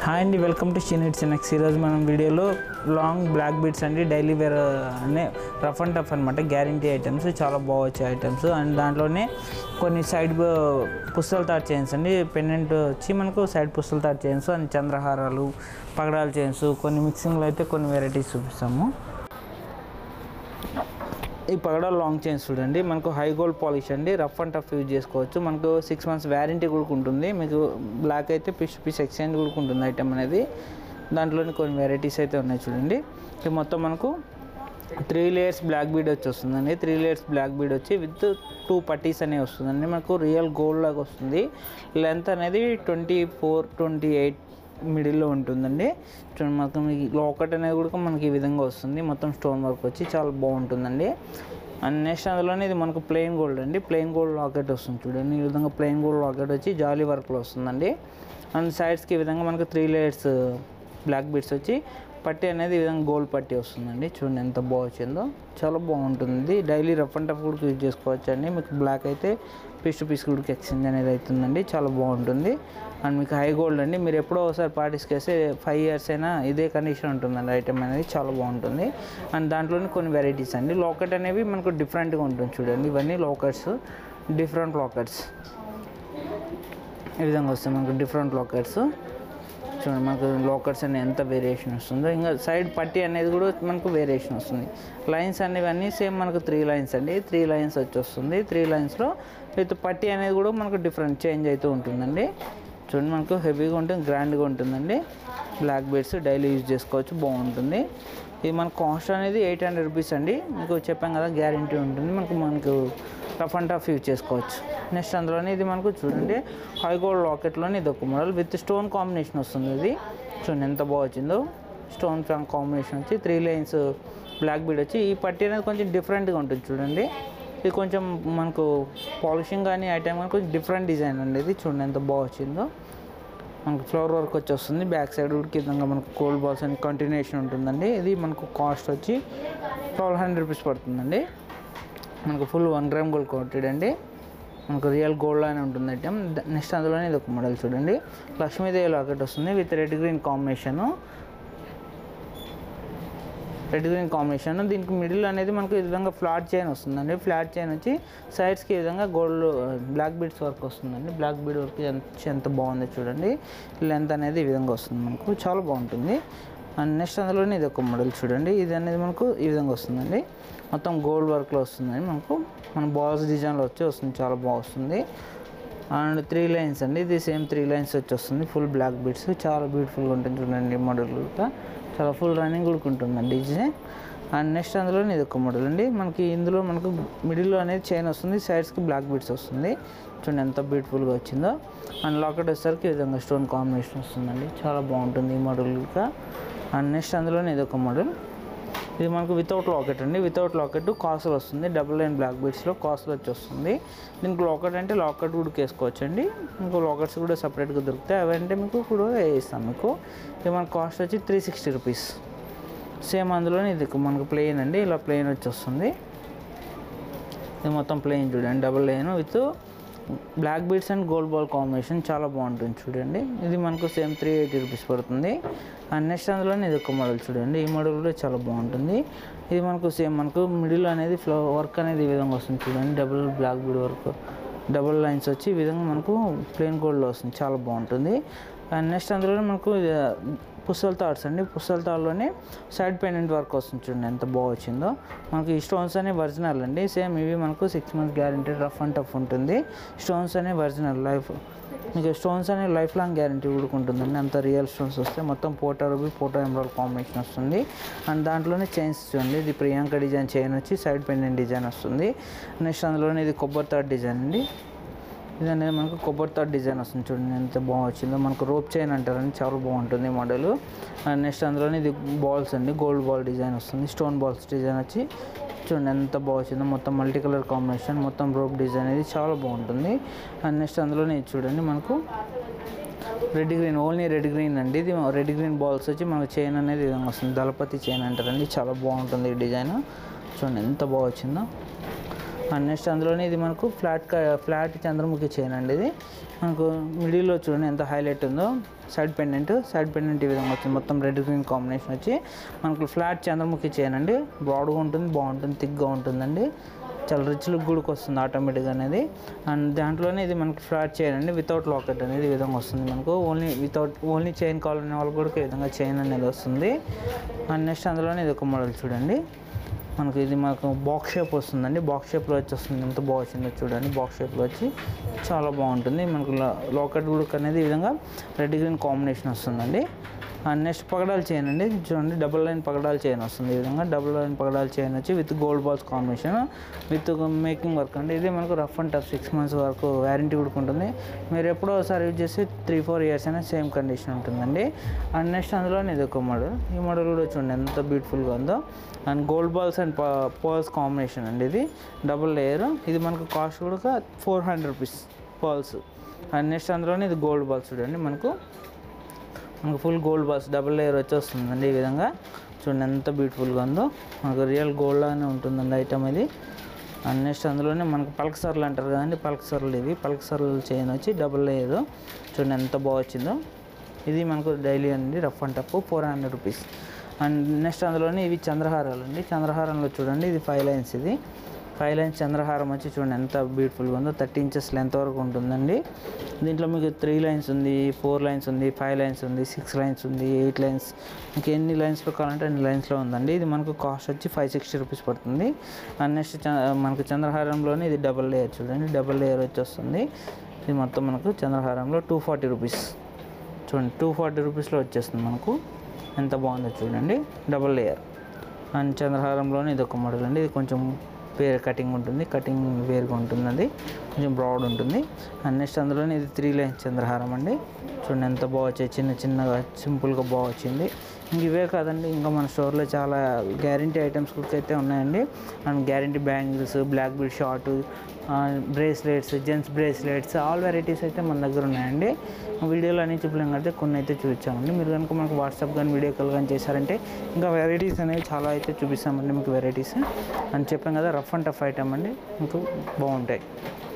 hi అండి welcome to షీనిట్స్ next ఈరోజు మనం వీడియోలో లాంగ్ బ్లాక్ బీట్స్ అండి డైలీ వేర్ అనే రఫ్ అండ్ టఫ్ అనమాట గ్యారంటీ ఐటమ్స్ చాలా బాగొచ్చే ఐటమ్స్ అండ్ దాంట్లోనే కొన్ని సైడ్ పుస్తల తాడు చైన్స్ అండి పెండెంట్ వచ్చి మనకు సైడ్ పుస్తల తాడు చైన్స్ అండ్ చంద్రహారాలు పగడాల చైన్స్ కొన్ని మిక్సింగ్లో అయితే కొన్ని వెరైటీస్ చూపిస్తాము ఈ పగడ లాంగ్ చైన్స్ చూడండి మనకు హై గోల్డ్ పాలిష్ అండి రఫ్ అండ్ టఫ్ యూజ్ చేసుకోవచ్చు మనకు సిక్స్ మంత్స్ వ్యారంటీ కూడా ఉంటుంది మీకు బ్లాక్ అయితే పీస్ పీస్ ఎక్స్చేంజ్ కూడా ఉంటుంది ఐటమ్ అనేది దాంట్లోనే కొన్ని వెరైటీస్ అయితే ఉన్నాయి చూడండి ఇది మొత్తం మనకు త్రీ లేయర్స్ బ్లాక్ బీడ్ వచ్చి వస్తుందండి త్రీ లేయర్స్ బ్లాక్ బీడ్ వచ్చి విత్ టూ పట్టీస్ అనేవి వస్తుందండి మనకు రియల్ గోల్డ్ లాగా వస్తుంది లెంత్ అనేది ట్వంటీ ఫోర్ ట్వంటీ ఎయిట్ మిడిల్లో ఉంటుందండి చూడండి మొత్తం ఈ లోకట్ అనేది కూడా మనకి ఈ విధంగా వస్తుంది మొత్తం స్టోన్ వర్క్ వచ్చి చాలా బాగుంటుందండి అండ్ నెక్స్ట్ అందులోనే ఇది మనకు ప్లెయిన్ గోల్డ్ అండి ప్లెయిన్ గోల్డ్ లాకెట్ వస్తుంది చూడండి ఈ విధంగా ప్లెయిన్ గోల్డ్ లాకెట్ వచ్చి జాలీ వర్క్లో వస్తుందండి అండ్ సైడ్స్కి ఈ విధంగా మనకు త్రీ లేయర్స్ బ్లాక్ బీడ్స్ వచ్చి పట్టి అనేది ఈ విధంగా గోల్డ్ పట్టి వస్తుందండి చూడండి ఎంత బాగా వచ్చిందో చాలా బాగుంటుంది డైలీ రఫ్ అండ్ టఫ్ కూడా యూజ్ చేసుకోవచ్చు అండి మీకు బ్లాక్ అయితే పీస్ టు పీస్ కూడా ఎక్స్చేంజ్ అనేది అవుతుందండి చాలా బాగుంటుంది అండ్ మీకు హై గోల్డ్ అండి మీరు ఎప్పుడో ఒకసారి పార్టీస్కి వేస్తే ఫైవ్ ఇయర్స్ అయినా ఇదే కండిషన్ ఉంటుందండి ఐటమ్ అనేది చాలా బాగుంటుంది అండ్ దాంట్లోనే కొన్ని వెరైటీస్ అండి లాకెట్ అనేవి మనకు డిఫరెంట్గా ఉంటుంది చూడండి ఇవన్నీ లాకెట్స్ డిఫరెంట్ లాకెట్స్ ఈ విధంగా వస్తాయి మనకు డిఫరెంట్ లాకెట్స్ చూడండి మనకు లోకర్స్ అనే ఎంత వేరియేషన్ వస్తుందో ఇంకా సైడ్ పట్టి అనేది కూడా మనకు వేరియేషన్ వస్తుంది లైన్స్ అనేవి అన్నీ సేమ్ మనకు త్రీ లైన్స్ అండి త్రీ లైన్స్ వచ్చి వస్తుంది త్రీ లైన్స్లో విత్ పట్టి అనేది కూడా మనకు డిఫరెంట్ చేంజ్ అవుతూ ఉంటుందండి చూడండి మనకు హెవీగా ఉంటుంది గ్రాండ్గా ఉంటుందండి బ్లాక్ బీడ్స్ డైలీ యూజ్ చేసుకోవచ్చు బాగుంటుంది ఇది మన కాస్ట్ అనేది ఎయిట్ హండ్రెడ్ రూపీస్ అండి మీకు చెప్పాం కదా గ్యారంటీ ఉంటుంది మనకు మనకు రఫ్ అండ్ టఫ్ యూజ్ చేసుకోవచ్చు నెక్స్ట్ అందులోనే ఇది మనకు చూడండి హై గోల్డ్ లాకెట్లోనే ఇది ఒక మోడల్ విత్ స్టోన్ కాంబినేషన్ వస్తుంది ఇది చూడండి ఎంత బాగా వచ్చిందో స్టోన్ కాంబినేషన్ వచ్చి త్రీ లైన్స్ బ్లాక్ బీడ్ వచ్చి ఈ పట్టి అనేది కొంచెం డిఫరెంట్గా ఉంటుంది చూడండి ఇది కొంచెం మనకు పాలిషింగ్ కానీ ఐటమ్ కానీ కొంచెం డిఫరెంట్ డిజైన్ అండి ఇది చూడండి ఎంత బాగా వచ్చిందో మనకు ఫ్లవర్ వర్క్ వచ్చి వస్తుంది బ్యాక్ సైడ్ కూడా కింద మనకు కోల్డ్ బాల్స్ అని కంటిన్యూషన్ ఉంటుందండి ఇది మనకు కాస్ట్ వచ్చి ట్వెల్వ్ హండ్రెడ్ రూపీస్ పడుతుందండి మనకు full one gram gold coated అండి మనకు రియల్ గోల్డ్ అని ఉంటుంది ఐటమ్ నెక్స్ట్ అందులోనే ఇది ఒక మోడల్ చూడండి లక్ష్మీదేవి లాకెట్ వస్తుంది with red green combination red green combination దీనికి మిడిల్ అనేది మనకు ఈ విధంగా ఫ్లాట్ చైన్ వస్తుందండి ఫ్లాట్ చైన్ వచ్చి సైడ్స్కి ఈ విధంగా గోల్డ్ బ్లాక్ బీడ్స్ వర్క్ వస్తుందండి బ్లాక్ బీడ్ వర్క్ ఎంత ఎంత బాగుంది చూడండి లెంత్ అనేది ఈ విధంగా వస్తుంది మనకు చాలా బాగుంటుంది అండ్ నెక్స్ట్ అందులోనే ఇది ఒక మోడల్ చూడండి ఇది అనేది మనకు ఈ విధంగా వస్తుందండి మొత్తం గోల్డ్ వర్క్లో వస్తుందండి మనకు మన బాల్స్ డిజైన్లో వచ్చి వస్తుంది చాలా బాగా వస్తుంది అండ్ త్రీ లైన్స్ అండి ఇది సేమ్ త్రీ లైన్స్ వచ్చి వస్తుంది ఫుల్ బ్లాక్ బీడ్స్ చాలా బ్యూటిఫుల్గా ఉంటుంది చూడండి మోడల్ కూడా చాలా ఫుల్ రన్నింగ్ కూడా ఉంటుందండి డిజైన్ అండ్ నెక్స్ట్ అందులో ఇది ఒక మోడల్ అండి మనకి ఇందులో మనకు మిడిల్లో అనేది చైన్ వస్తుంది సైడ్స్కి బ్లాక్ బీడ్స్ వస్తుంది చూడండి ఎంత బ్యూటిఫుల్గా వచ్చిందో అండ్ లాకెట్ వచ్చేసరికి ఈ విధంగా స్టోన్ కాంబినేషన్ వస్తుందండి చాలా బాగుంటుంది ఈ మోడల్ ఇంకా అండ్ నెక్స్ట్ అందులోనే ఇది ఒక మోడల్ ఇది మనకు వితౌట్ లాకెట్ అండి వితౌట్ లాకెట్ కాసులు వస్తుంది డబుల్ లైన్ బ్లాక్ బీడ్స్లో కాసులు వచ్చి వస్తుంది దీనికి లాకెట్ అంటే లాకెట్ కూడా వేసుకోవచ్చు అండి మీకు లాకెట్స్ కూడా సపరేట్గా దొరుకుతాయి అవి అంటే మీకు కూడా వేస్తాం మీకు ఇది మన కాస్ట్ వచ్చి త్రీ సిక్స్టీ రూపీస్ సేమ్ అందులోనే ఇది మనకు ప్లెయిన్ అండి ఇలా ప్లెయిన్ వచ్చి వస్తుంది ఇది మొత్తం ప్లెయిన్ చూడండి double line with black beads and gold ball combination చాలా బాగుంటుంది చూడండి ఇది మనకు సేమ్ త్రీ ఎయిటీ రూపీస్ పడుతుంది అండ్ నెక్స్ట్ అందులోనే ఇది ఒక మోడల్ చూడండి ఈ మోడల్ కూడా చాలా బాగుంటుంది ఇది మనకు సేమ్ మనకు మిడిల్ అనేది ఫ్లో వర్క్ అనేది ఈ విధంగా వస్తుంది చూడండి double black bead work double lines వచ్చి ఈ విధంగా మనకు ప్లెయిన్ గోల్డ్లో వస్తుంది చాలా బాగుంటుంది అండ్ నెక్స్ట్ అందులోనే మనకు ఇది పుస్తల తాడ్స్ అండి పుస్తల తాడులోనే సైడ్ పెండెంట్ వర్క్ వస్తుంది చూడండి ఎంత బాగా వచ్చిందో మనకి ఈ స్టోన్స్ అనేవి ఒరిజినల్ అండి సేమ్ ఇవి మనకు six months guarantee rough and tough ఉంటుంది స్టోన్స్ అనేవి ఒరిజినల్ లైఫ్ మీకు స్టోన్స్ అనేవి లైఫ్ లాంగ్ గ్యారంటీ కూడా ఉంటుందండి అంత రియల్ స్టోన్స్ వస్తే మొత్తం పోటో రూబీ పోటో ఎమరాల్ కాంబినేషన్ వస్తుంది అండ్ దాంట్లోనే చైన్స్ చూడండి ఇది ప్రియాంక డిజైన్ చైన్ వచ్చి సైడ్ పెండెంట్ డిజైన్ వస్తుంది నెక్స్ట్ అందులోనే ఇది కొబ్బరి తాడు డిజైన్ అండి ఇది అనేది మనకు కొబ్బరి తాడు డిజైన్ వస్తుంది చూడండి ఎంత బాగా వచ్చిందో మనకు రోప్ చైన్ అంటారండి చాలా బాగుంటుంది మోడల్ అండ్ నెక్స్ట్ అందులోనే ఇది బాల్స్ అండి గోల్డ్ బాల్ డిజైన్ వస్తుంది స్టోన్ బాల్స్ డిజైన్ వచ్చి చూడండి ఎంత బాగా వచ్చిందో మొత్తం మల్టీ కలర్ కాంబినేషన్ మొత్తం రోప్ డిజైన్ అనేది చాలా బాగుంటుంది అండ్ నెక్స్ట్ అందులోనే ఇది చూడండి మనకు red green only red green అండి ఇది రెడ్ గ్రీన్ బాల్స్ వచ్చి మనకు చైన్ అనేది ఈ విధంగా వస్తుంది దళపతి చైన్ అంటారండి చాలా బాగుంటుంది ఈ డిజైన్ చూడండి ఎంత బాగా వచ్చిందో అండ్ నెక్స్ట్ అందులోనే ఇది మనకు ఫ్లాట్ క- ఫ్లాట్ చంద్రముఖి చైన్ అండి ఇది మనకు మిడిల్లో చూడండి ఎంత హైలైట్ ఉందో సైడ్ పెండెంట్ సైడ్ పెండెంట్ ఈ విధంగా వచ్చింది మొత్తం రెడ్ గ్రీన్ కాంబినేషన్ వచ్చి మనకు ఫ్లాట్ చంద్రముఖి చైన్ అండి బ్రాడ్గా ఉంటుంది బాగుంటుంది థిక్గా ఉంటుందండి చాలా రిచ్ లుక్ కూడా వస్తుంది ఆటోమేటిక్గా అనేది అండ్ దాంట్లోనే ఇది మనకి ఫ్లాట్ చైన్ అండి వితౌట్ లాకెట్ అనేది ఈ విధంగా వస్తుంది మనకు ఓన్లీ వితౌట్ ఓన్లీ చైన్ కావాలనే వాళ్ళకి కూడా ఈ విధంగా చైన్ అనేది వస్తుంది అండ్ నెక్స్ట్ అందులోనే ఇది ఒక మోడల్ చూడండి మనకు ఇది మనకు బాక్స్ షేప్ వస్తుందండి బాక్స్ షేప్లో వచ్చి వస్తుంది ఎంత బాగా వచ్చిందో చూడండి బాక్స్ షేప్లో వచ్చి చాలా బాగుంటుంది మనకు లాకెట్ కూడా అనేది ఈ విధంగా రెడ్ గ్రీన్ కాంబినేషన్ వస్తుందండి అండ్ నెక్స్ట్ పగడాలు చైన్ అండి చూడండి డబుల్ లైన్ పగడాలు చైన్ వస్తుంది ఈ విధంగా డబుల్ లైన్ పగడాలు చైన్ వచ్చి with gold balls combination with making work అండి ఇది మనకు rough and tough six months వరకు వ్యారంటీ కూడా ఉంటుంది మీరు ఎప్పుడో ఒకసారి యూజ్ చేసి త్రీ ఫోర్ ఇయర్స్ అయినా సేమ్ కండిషన్ ఉంటుందండి అండ్ నెక్స్ట్ అందులోనే ఇది ఒక మోడల్ ఈ మోడల్ కూడా చూడండి ఎంత బ్యూటిఫుల్గా ఉందో and gold balls and pearls combination అండి ఇది డబుల్ లేయర్ ఇది మనకు కాస్ట్ కూడా four hundred rupees pearls and next అందులోనే ఇది గోల్డ్ బాల్స్ చూడండి మనకు మనకు full gold balls double layer వచ్చి వస్తుందండి ఈ విధంగా చూడండి ఎంత బ్యూటిఫుల్గా ఉందో మనకు రియల్ గోల్డ్ లాగానే ఉంటుందండి ఐటమ్ ఇది అండ్ నెక్స్ట్ అందులోనే మనకు పల్క్సర్లు అంటారు కదండి పల్క్సర్లు ఇవి పల్క్సర్లు చైన్ వచ్చి డబుల్ లేయర్ చూడండి ఎంత బాగా వచ్చిందో ఇది మనకు డైలీ అండి rough and tough four hundred rupees and next అందులోనే ఇవి చంద్రహారాలు అండి చంద్రహారంలో చూడండి ఇది ఫైవ్ లైన్స్ ఇది ఫైవ్ లైన్స్ చంద్రహారం వచ్చి చూడండి ఎంత బ్యూటిఫుల్గా ఉందో థర్టీ ఇంచెస్ లెంత్ వరకు ఉంటుందండి దీంట్లో మీకు త్రీ లైన్స్ ఉంది ఫోర్ లైన్స్ ఉంది ఫైవ్ లైన్స్ ఉంది సిక్స్ లైన్స్ ఉంది ఎయిట్ లైన్స్ మీకు ఎన్ని లైన్స్లో కావాలంటే అన్ని లైన్స్లో ఉందండి ఇది మనకు కాస్ట్ వచ్చి ఫైవ్ సిక్స్టీ రూపీస్ పడుతుంది అండ్ నెక్స్ట్ చ- మనకు చంద్రహారంలోనే ఇది డబల్ లేయర్ చూడండి డబల్ లేయర్ వచ్చి వస్తుంది ఇది మొత్తం మనకు చంద్రహారంలో టూ ఫార్టీ రూపీస్ చూడండి టూ ఫార్టీ రూపీస్లో వచ్చేస్తుంది మనకు ఎంత బాగుందో చూడండి డబల్ లేయర్ అండ్ చంద్రహారంలోనే ఇది ఒక మోడల్ అండి ఇది కొంచెం వేరే కటింగ్ ఉంటుంది కటింగ్ వేరుగా ఉంటుంది అది కొంచెం బ్రాడ్ ఉంటుంది అండ్ నెక్స్ట్ అందులోనే ఇది త్రీ లైన్ చంద్రహారం అండి చూడండి ఎంత బాగా వచ్చాయి చిన్న చిన్నగా సింపుల్గా బాగా వచ్చింది ఇంక ఇవే కాదండి ఇంకా మన స్టోర్లో చాలా గ్యారంటీ ఐటమ్స్ కూడా అయితే ఉన్నాయండి and guarantee bangles black bead short bracelets gents bracelets all varieties అయితే మన దగ్గర ఉన్నాయండి వీడియోలో అన్ని చూపలేం అయితే కొన్ని అయితే చూపించామండి మీరు కనుక మనకు వాట్సాప్ కానీ వీడియో కాల్ కానీ చేశారంటే ఇంకా వెరైటీస్ అనేవి చాలా అయితే చూపిస్తామండి మీకు వెరైటీస్ అని చెప్పాం కదా రఫ్ అండ్ టఫ్ ఐటమ్ అండి మీకు బాగుంటాయి